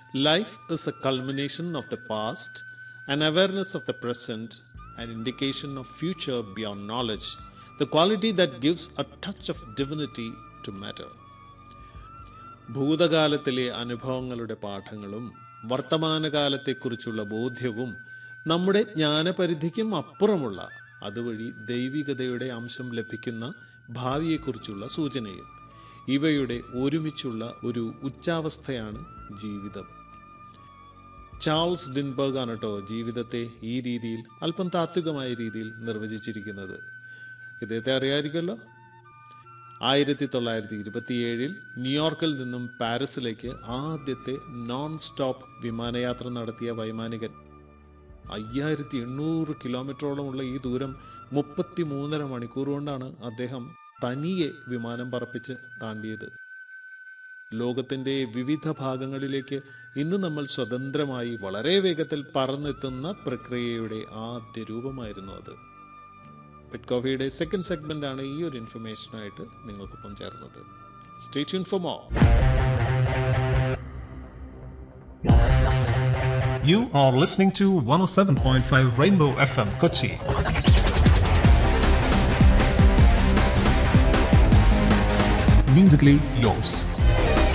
Life is a culmination of the past, an awareness of the present, an indication of future beyond knowledge, the quality that gives a touch of divinity to matter. ഭൂതകാലത്തിലെ അനുഭവങ്ങളുടെ പാഠങ്ങളും വർത്തമാനകാലത്തെക്കുറിച്ചുള്ള ബോധ്യവും നമ്മുടെ ജ്ഞാനപരിധിക്കും അപ്പുറമുള്ള അതുവഴി ദൈവികതയുടെ അംശം ലഭിക്കുന്ന ഭാവിയെക്കുറിച്ചുള്ള സൂചനയും ഇവയുടെ ഒരുമിച്ചുള്ള ഒരു ഉച്ചാവസ്ഥയാണ് ജീവിതം ചാൾസ് ഡിൻബർഗ് ആണ് കേട്ടോ ജീവിതത്തെ ഈ രീതിയിൽ അല്പം താത്വികമായ രീതിയിൽ നിർവചിച്ചിരിക്കുന്നത് ഇദ്ദേഹത്തെ അറിയാമായിരിക്കുമല്ലോ ആയിരത്തി തൊള്ളായിരത്തി ഇരുപത്തിയേഴിൽ ന്യൂയോർക്കിൽ നിന്നും പാരീസിലേക്ക് ആദ്യത്തെ നോൺ സ്റ്റോപ്പ് വിമാനയാത്ര നടത്തിയ വൈമാനികൻ അയ്യായിരത്തി എണ്ണൂറ് കിലോമീറ്ററോളമുള്ള ഈ ദൂരം മുപ്പത്തി മൂന്നര മണിക്കൂർ കൊണ്ടാണ് അദ്ദേഹം തനിയെ വിമാനം പറപ്പിച്ച് താണ്ടിയത് ലോകത്തിൻ്റെ വിവിധ ഭാഗങ്ങളിലേക്ക് ഇന്ന് നമ്മൾ സ്വതന്ത്രമായി വളരെ വേഗത്തിൽ പറന്നെത്തുന്ന പ്രക്രിയയുടെ ആദ്യ രൂപമായിരുന്നു അത് പെറ്റ് കോഫിയുടെ സെക്കൻഡ് സെഗ്മെന്റ് ആണ് ഈ ഒരു ഇൻഫർമേഷനായിട്ട് നിങ്ങൾക്കൊപ്പം ചേർന്നത് state for more You are listening to 107.5 Rainbow FM Kochi. Musically yours.